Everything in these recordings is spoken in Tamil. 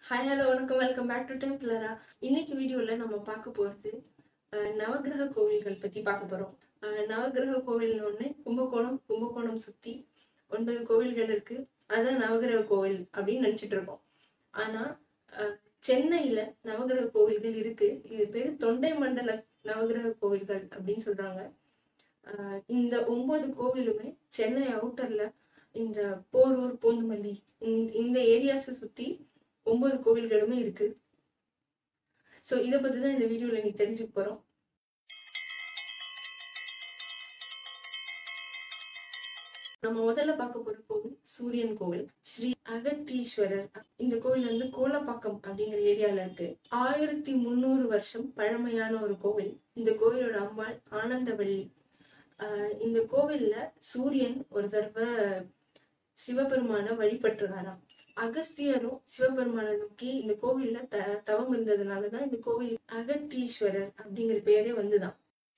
ஹாய் ஹலோ வணக்கம் வெல்கம் பேக் டு டெம்பிளரா இன்னைக்கு வீடியோவில் நம்ம பார்க்க போகிறது நவகிரக கோவில்கள் பற்றி பார்க்க போகிறோம் நவகிரக கோவில்னு ஒன்று கும்பகோணம் கும்பகோணம் சுற்றி ஒன்பது கோவில்கள் இருக்கு அதான் நவகிரக கோவில் அப்படின்னு நினச்சிட்டு இருக்கோம் ஆனால் சென்னையில் நவகிரக கோவில்கள் இருக்கு இது பேர் தொண்டை மண்டல நவகிரக கோவில்கள் அப்படின்னு சொல்றாங்க ஆஹ் இந்த ஒன்பது கோவிலுமே சென்னை அவுட்டர்ல இந்த போரூர் பூந்தமல்லி இந்த- இந்த ஏரியாஸை சுத்தி ஒன்பது கோவில்களுமே இருக்கு ஸோ இதை பத்தி தான் இந்த வீடியோல நீ தெரிஞ்சுக்க போறோம் நம்ம முதல்ல பார்க்க போற கோவில் சூரியன் கோவில் ஸ்ரீ அகத்தீஸ்வரர் இந்த கோவில் வந்து கோலப்பாக்கம் அப்படிங்கிற ஏரியால இருக்கு ஆயிரத்தி முந்நூறு வருஷம் பழமையான ஒரு கோவில் இந்த கோவிலோட அம்பாள் ஆனந்தவள்ளி ஆஹ் இந்த கோவில்ல சூரியன் ஒரு தடவை சிவபெருமான வழிபட்டுறாராம் அகஸ்தியரும் சிவபெருமானை நோக்கி இந்த கோவில்ல த தவம் இருந்ததுனாலதான் இந்த கோவில் அகத்தீஸ்வரர் அப்படிங்கிற பேரே வந்துதான்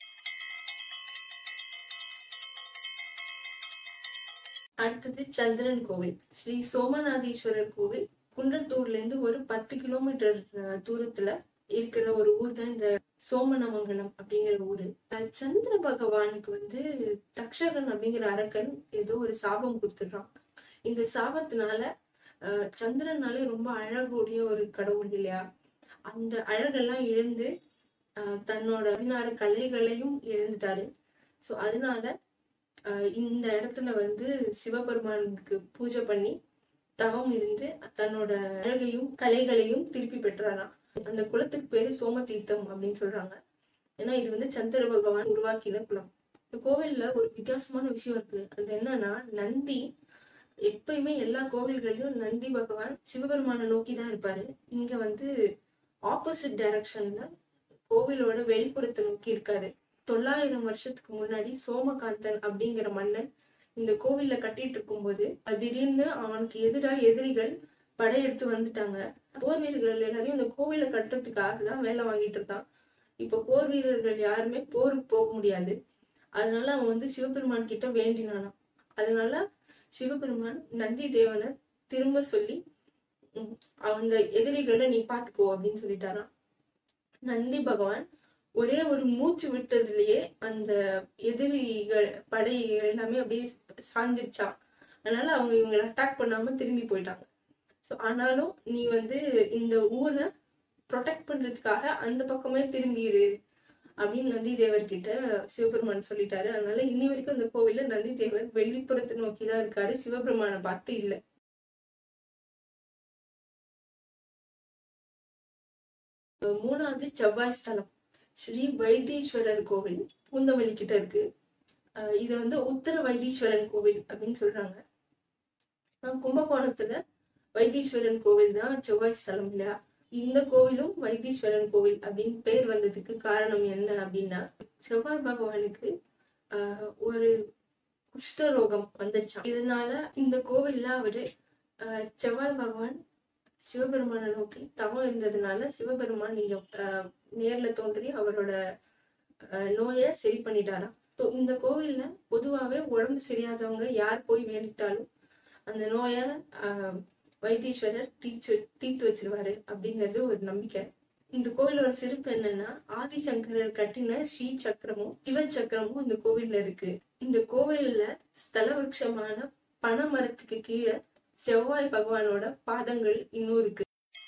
அடுத்தது சந்திரன் கோவில் ஸ்ரீ சோமநாதீஸ்வரர் கோவில் குன்றத்தூர்ல இருந்து ஒரு பத்து கிலோமீட்டர் அஹ், தூரத்துல இருக்கிற ஒரு ஊர் தான் இந்த சோமனமங்கலம் அப்படிங்கிற ஊரு அஹ், சந்திர பகவானுக்கு வந்து தக்ஷகன் அப்படிங்கிற அரக்கன் ஏதோ ஒரு சாபம் கொடுத்துடுறான் இந்த சாபத்தினால அஹ், சந்திரனாலே ரொம்ப அழகுடைய ஒரு கடவுள் இல்லையா அந்த அழகெல்லாம் இழந்து அஹ், தன்னோட பதினாறு கலைகளையும் இழந்துட்டாரு ஸோ அதனால அஹ், இந்த இடத்துல வந்து சிவபெருமானுக்கு பூஜை பண்ணி தவம் இருந்து தன்னோட அழகையும் கலைகளையும் திருப்பி பெற்றாராம் அந்த குளத்துக்கு பேரு சோமதீர்த்தம் அப்படின்னு சொல்றாங்க ஏன்னா இது வந்து சந்திர பகவான் உருவாக்கின குளம் இந்த கோவில்ல ஒரு வித்தியாசமான விஷயம் இருக்கு அது என்னன்னா நந்தி எப்பயுமே எல்லா கோவில்கள்லயும் நந்தி பகவான் சிவபெருமானை நோக்கி தான் இருப்பாரு இங்க வந்து ஆப்போசிட் டைரக்ஷன்ல கோவிலோட வெளிப்புறத்தை நோக்கி இருக்காரு தொள்ளாயிரம் வருஷத்துக்கு முன்னாடி சோமகாந்தன் அப்படிங்கிற மன்னன் இந்த கோவில்ல கட்டிட்டு இருக்கும்போது அது திடீர்னு அவனுக்கு எதிராக எதிரிகள் படையெடுத்து வந்துட்டாங்க போர் வீரர்கள் எல்லாரையும் இந்த கோவில கட்டுறதுக்காக தான் வேலை வாங்கிட்டு இருக்கான் இப்ப போர் வீரர்கள் யாருமே போருக்கு போக முடியாது அதனால அவன் வந்து சிவபெருமான் கிட்ட வேண்டினானாம் அதனால சிவபெருமான் நந்தி தேவனை திரும்ப சொல்லி உம், அந்த எதிரிகளை நீ பாத்துக்கோ அப்படின்னு சொல்லிட்டாராம் நந்தி பகவான் ஒரே ஒரு மூச்சு விட்டதுலயே அந்த எதிரிகள் படை எல்லாமே அப்படியே சாஞ்சிருச்சான் அதனால அவங்க இவங்களை அட்டாக் பண்ணாம திரும்பி போயிட்டாங்க ஸோ ஆனாலும் நீ வந்து இந்த ஊரை ப்ரொடெக்ட் பண்றதுக்காக அந்த பக்கமே திரும்பிடு அப்படின்னு நந்தி தேவர் கிட்ட சிவபெருமான் சொல்லிட்டாரு அதனால இன்னி வரைக்கும் இந்த கோவில்ல நந்தி தேவர் வெளிப்புறத்தை நோக்கி தான் இருக்காரு சிவபெருமானை பார்த்து இல்ல மூணாவது செவ்வாய் ஸ்தலம் ஸ்ரீ வைத்தீஸ்வரர் கோவில் பூந்தமல்லி கிட்ட இருக்கு அஹ் இது வந்து உத்தர வைத்தீஸ்வரன் கோவில் அப்படின்னு சொல்றாங்க அஹ் கும்பகோணத்துல வைத்தீஸ்வரன் கோவில் தான் செவ்வாய் ஸ்தலம் இல்லையா இந்த கோவிலும் வைத்தீஸ்வரன் கோவில் அப்படின்னு பேர் வந்ததுக்கு காரணம் என்ன அப்படின்னா செவ்வாய் பகவானுக்கு ஆஹ் ஒரு குஷ்டரோகம் வந்துருச்சாம் இதனால இந்த கோவில்ல அவரு ஆஹ் செவ்வாய் பகவான் சிவபெருமானை நோக்கி தவம் இருந்ததுனால சிவபெருமான் இங்க ஆஹ் நேர்ல தோன்றி அவரோட ஆஹ் நோயை சரி பண்ணிட்டாராம் ஸோ இந்த கோவில்ல பொதுவாகவே உடம்பு சரியாதவங்க யார் போய் வேண்டிட்டாலும் அந்த நோயை ஆஹ் வைத்தீஸ்வரர் தீச்சு தீர்த்து வச்சிருவாரு அப்படிங்கிறது ஒரு நம்பிக்கை இந்த கோவிலோட சிறப்பு என்னன்னா ஆதிசங்கரர் கட்டின ஸ்ரீ சக்கரமும் சிவ சக்கரமும் இந்த கோவில்ல இருக்கு இந்த கோவில்ல ஸ்தல விருட்சமான பனை மரத்துக்கு கீழே செவ்வாய் பகவானோட பாதங்கள் இன்னும் இருக்கு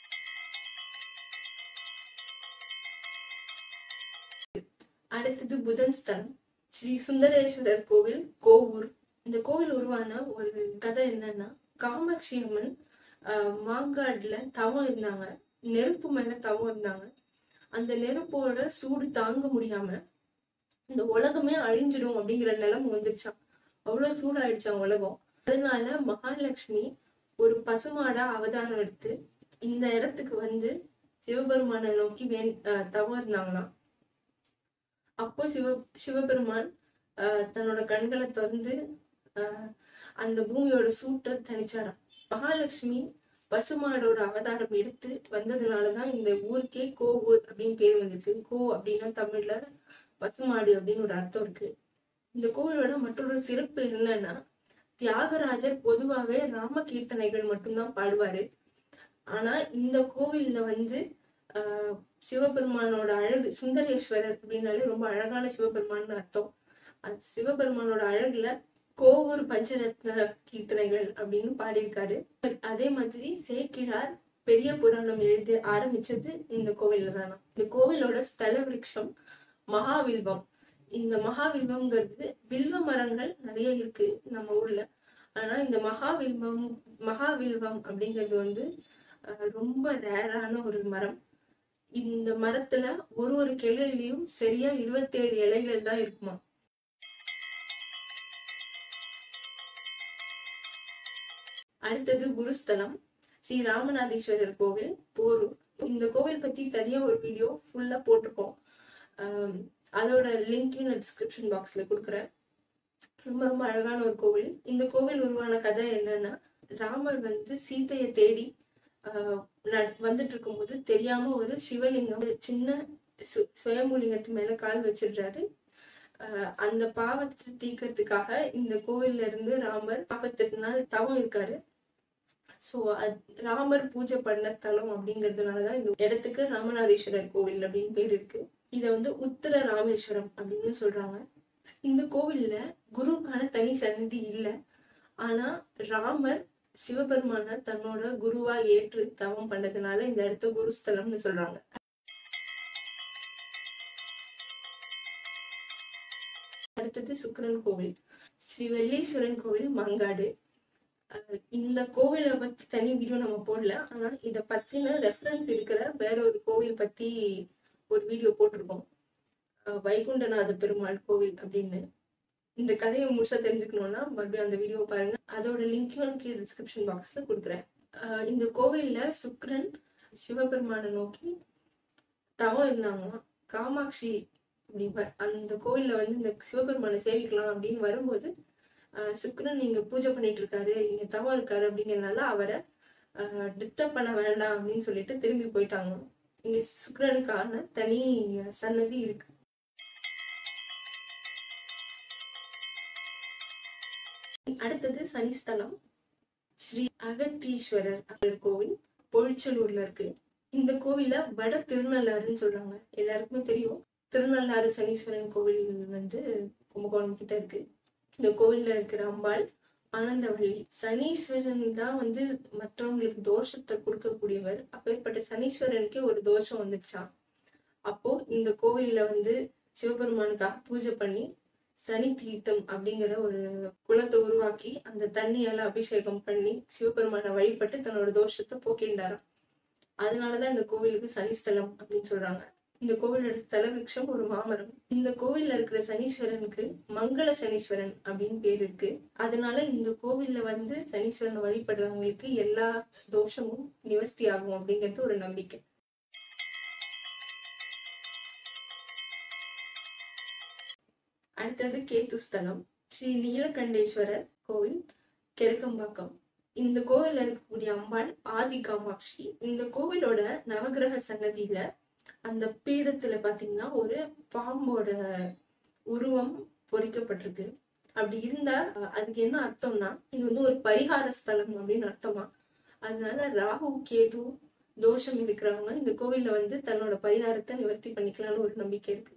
அடுத்தது புதன் ஸ்தலம் ஸ்ரீ சுந்தரேஸ்வரர் கோவில் கோவூர் இந்த கோவில் உருவான ஒரு கதை என்னன்னா காமாட்சி அம்மன் ஆஹ், மாங்காடுல தவம் இருந்தாங்க நெருப்பு மேல தவம் இருந்தாங்க அந்த நெருப்போட சூடு தாங்க முடியாம இந்த உலகமே அழிஞ்சிடும் அப்படிங்கிற நிலைமை வந்துருச்சாம் அவ்வளவு சூடாயிடுச்சாம் உலகம் அதனால மகாலட்சுமி ஒரு பசுமாடா அவதாரம் எடுத்து இந்த இடத்துக்கு வந்து சிவபெருமானை நோக்கி வேண் ஆஹ், தவம் இருந்தாங்களாம் அப்போ சிவ சிவபெருமான் ஆஹ், தன்னோட கண்களை திறந்து ஆஹ், அந்த பூமியோட சூட்டை தணிச்சாராம் மகாலட்சுமி பசுமாடோட அவதாரம் எடுத்து வந்ததுனாலதான் இந்த ஊருக்கே கோவூர் அப்படின்னு பேர் வந்திருக்கு கோ அப்படின்னா தமிழ்ல பசுமாடு அப்படின்னு ஒரு அர்த்தம் இருக்கு இந்த கோவிலோட மற்றொரு சிறப்பு என்னன்னா தியாகராஜர் பொதுவாவே ராம கீர்த்தனைகள் மட்டும்தான் பாடுவாரு ஆனா இந்த கோவில்ல வந்து ஆஹ் சிவபெருமானோட அழகு சுந்தரேஸ்வரர் அப்படின்னாலே ரொம்ப அழகான சிவபெருமான்னு அர்த்தம் அந்த சிவபெருமானோட அழகுல கோவூர் பஞ்சரத்ன கீர்த்தனைகள் அப்படின்னு பாடியிருக்காரு அதே மாதிரி சேக்கிழார் பெரிய புராணம் எழுதி ஆரம்பிச்சது இந்த கோவில்ல தானா இந்த கோவிலோட ஸ்தல விருட்சம் மகாவில்வம் இந்த மகாவில்வம்ங்கிறது வில்வ மரங்கள் நிறைய இருக்கு நம்ம ஊர்ல ஆனா இந்த மகாவில்வம் மகாவில்வம் அப்படிங்கிறது வந்து அஹ், ரொம்ப ரேரான ஒரு மரம் இந்த மரத்துல ஒரு ஒரு கிளையிலயும் சரியா இருபத்தேழு இலைகள் தான் இருக்குமா அடுத்தது குருஸ்தலம் ஸ்ரீ ராமநாதீஸ்வரர் கோவில் போரூர் இந்த கோவில் பத்தி தனியா ஒரு வீடியோ ஃபுல்லா போட்டிருக்கோம் ஆம், அதோட லிங்க்கையும் நான் டிஸ்கிரிப்ஷன் பாக்ஸ்ல கொடுக்குறேன் ரொம்ப ரொம்ப அழகான ஒரு கோவில் இந்த கோவில் உருவான கதை என்னன்னா ராமர் வந்து சீதையை தேடி ஆஹ், நட- வந்துட்டு இருக்கும்போது தெரியாம ஒரு சிவலிங்கம் ஒரு சின்ன சு- சுயம்புலிங்கத்து மேல கால் வச்சிடுறாரு ஆஹ், அந்த பாவத்தை தீர்க்கறதுக்காக இந்த கோவில்ல இருந்து ராமர் நாற்பத்தெட்டு நாள் தவம் இருக்காரு சோ ராமர் பூஜை பண்ண ஸ்தலம் அப்படிங்கறதுனாலதான் இந்த இடத்துக்கு ராமநாதேஸ்வரர் கோவில் அப்படின்னு பேர் இருக்கு இத வந்து உத்தர ராமேஸ்வரம் அப்படின்னு சொல்றாங்க இந்த கோவில்ல குருவுக்கான தனி சந்நிதி இல்ல ஆனா ராமர் சிவபெருமான தன்னோட குருவா ஏற்று தவம் பண்ணதுனால இந்த இடத்த குருஸ்தலம்னு சொல்றாங்க அடுத்தது சுக்கிரன் கோவில் ஸ்ரீ வெள்ளீஸ்வரன் கோவில் மங்காடு அஹ் இந்த கோவிலை பத்தி தனி வீடியோ நம்ம போடல ஆனா இத பத்தின ரெஃபரன்ஸ் இருக்கிற வேற ஒரு கோவில் பத்தி ஒரு வீடியோ போட்டிருக்கோம் அஹ் வைகுண்டநாத பெருமாள் கோவில் அப்படின்னு இந்த கதையை முழுசா தெரிஞ்சுக்கணும்னா மறுபடியும் அந்த வீடியோ பாருங்க அதோட லிங்க்கையும் கீழே டிஸ்கிரிப்ஷன் பாக்ஸ்ல கொடுக்குறேன் அஹ் இந்த கோவில்ல சுக்கிரன் சிவபெருமானை நோக்கி தவம் இருந்தாங்களாம் காமாட்சி அப்படி வ- அந்த கோவில்ல வந்து இந்த சிவபெருமானை சேவிக்கலாம் அப்படின்னு வரும்போது ஆஹ் சுக்கிரன் இங்க பூஜை பண்ணிட்டு இருக்காரு இங்க தவம் இருக்காரு அப்படிங்கறதுனால அவரை டிஸ்டர்ப் பண்ண வேண்டாம் அப்படின்னு சொல்லிட்டு திரும்பி போயிட்டாங்க இங்க சுக்கிரனுக்கான தனி சன்னதி இருக்கு அடுத்தது சனிஸ்தலம் ஸ்ரீ அகத்தீஸ்வரர் அப்படிங்கிற கோவில் பொழிச்சலூர்ல இருக்கு இந்த கோவில வட திருநள்ளாறுன்னு சொல்றாங்க எல்லாருக்குமே தெரியும் திருநள்ளாறு சனீஸ்வரன் கோவில் வந்து கும்பகோணம் கிட்ட இருக்கு இந்த கோவில்ல இருக்கிற அம்பாள் ஆனந்தவள்ளி சனீஸ்வரன் தான் வந்து மற்றவங்களுக்கு தோஷத்தை கொடுக்கக்கூடியவர் அப்பேற்பட்ட சனீஸ்வரனுக்கே ஒரு தோஷம் வந்துச்சாம் அப்போ இந்த கோவில்ல வந்து சிவபெருமானுக்காக பூஜை பண்ணி சனி தீர்த்தம் அப்படிங்கிற ஒரு குளத்தை உருவாக்கி அந்த தண்ணியால அபிஷேகம் பண்ணி சிவபெருமானை வழிபட்டு தன்னோட தோஷத்தை போக்கிண்டாராம் அதனாலதான் இந்த கோவிலுக்கு சனிஸ்தலம் அப்படின்னு சொல்றாங்க இந்த கோவிலோட ஸ்தல விருட்சம் ஒரு மாமரம் இந்த கோவில்ல இருக்கிற சனீஸ்வரனுக்கு மங்கள சனீஸ்வரன் அப்படின்னு பேர் இருக்கு அதனால இந்த கோவில்ல வந்து சனீஸ்வரனை வழிபடுறவங்களுக்கு எல்லா தோஷமும் நிவர்த்தி ஆகும் அப்படிங்கிறது ஒரு நம்பிக்கை அடுத்தது கேத்துஸ்தலம் ஸ்ரீ நீலகண்டேஸ்வரர் கோவில் கெருக்கம்பாக்கம் இந்த கோவில்ல இருக்கக்கூடிய அம்பாள் ஆதி காமாட்சி இந்த கோவிலோட நவகிரக சன்னதியில அந்த பீடத்துல பாத்தீங்கன்னா ஒரு பாம்போட உருவம் பொறிக்கப்பட்டிருக்கு அப்படி இருந்தா அஹ், அதுக்கு என்ன அர்த்தம்னா இது வந்து ஒரு பரிகார ஸ்தலம் அப்படின்னு அர்த்தமா அதனால ராகு கேது தோஷம் இருக்கிறவங்க இந்த கோவில்ல வந்து தன்னோட பரிகாரத்தை நிவர்த்தி பண்ணிக்கலாம்னு ஒரு நம்பிக்கை இருக்கு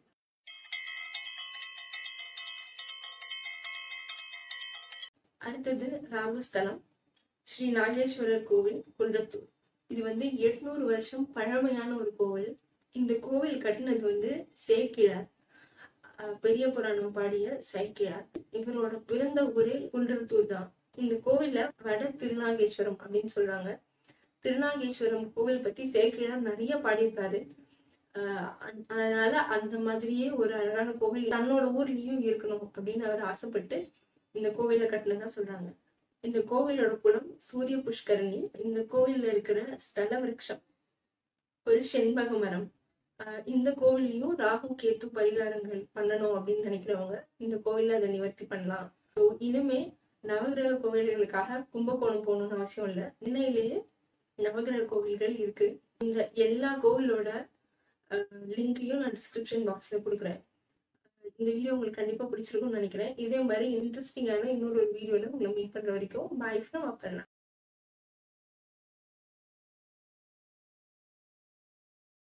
அடுத்தது ராகுஸ்தலம் ஸ்ரீ நாகேஸ்வரர் கோவில் குன்றத்தூர் இது வந்து எட்நூறு வருஷம் பழமையான ஒரு கோவில் இந்த கோவில் கட்டினது வந்து சேக்கிழார் அஹ் பெரிய புராணம் பாடிய சேக்கிழார் இவரோட பிறந்த ஊரே குன்றத்தூர் தான் இந்த கோவில்ல வட திருநாகேஸ்வரம் அப்படின்னு சொல்றாங்க திருநாகேஸ்வரம் கோவில் பத்தி சேக்கிழார் நிறைய பாடியிருக்காரு ஆஹ் அந்த- அதனால அந்த மாதிரியே ஒரு அழகான கோவில் தன்னோட ஊர்லயும் இருக்கணும் அப்படின்னு அவர் ஆசைப்பட்டு இந்த கோவில கட்டினதா சொல்றாங்க இந்த கோவிலோட குலம் சூரிய புஷ்கரணி இந்த கோவில்ல இருக்கிற ஸ்தல விருட்சம் ஒரு செண்பக மரம் ஆஹ் இந்த கோவில்லையும் ராகு கேத்து பரிகாரங்கள் பண்ணணும் அப்படின்னு நினைக்கிறவங்க இந்த கோவில்ல அதை நிவர்த்தி பண்ணலாம் ஸோ இனிமே நவகிரக கோவில்களுக்காக கும்பகோணம் போகணும்னு அவசியம் இல்லை சென்னையிலேயே நவகிரக கோவில்கள் இருக்கு இந்த எல்லா கோவிலோட லிங்கையும் நான் டிஸ்கிரிப்ஷன் பாக்ஸ்ல கொடுக்குறேன் இந்த வீடியோ உங்களுக்கு கண்டிப்பா பிடிச்சிருக்கும்னு நினைக்கிறேன் இதே மாதிரி இன்ட்ரெஸ்டிங்கான இன்னொரு வீடியோல உங்களை மீட் பண்ற வரைக்கும் பாய் ஃப்ரம் அப்பண்ணா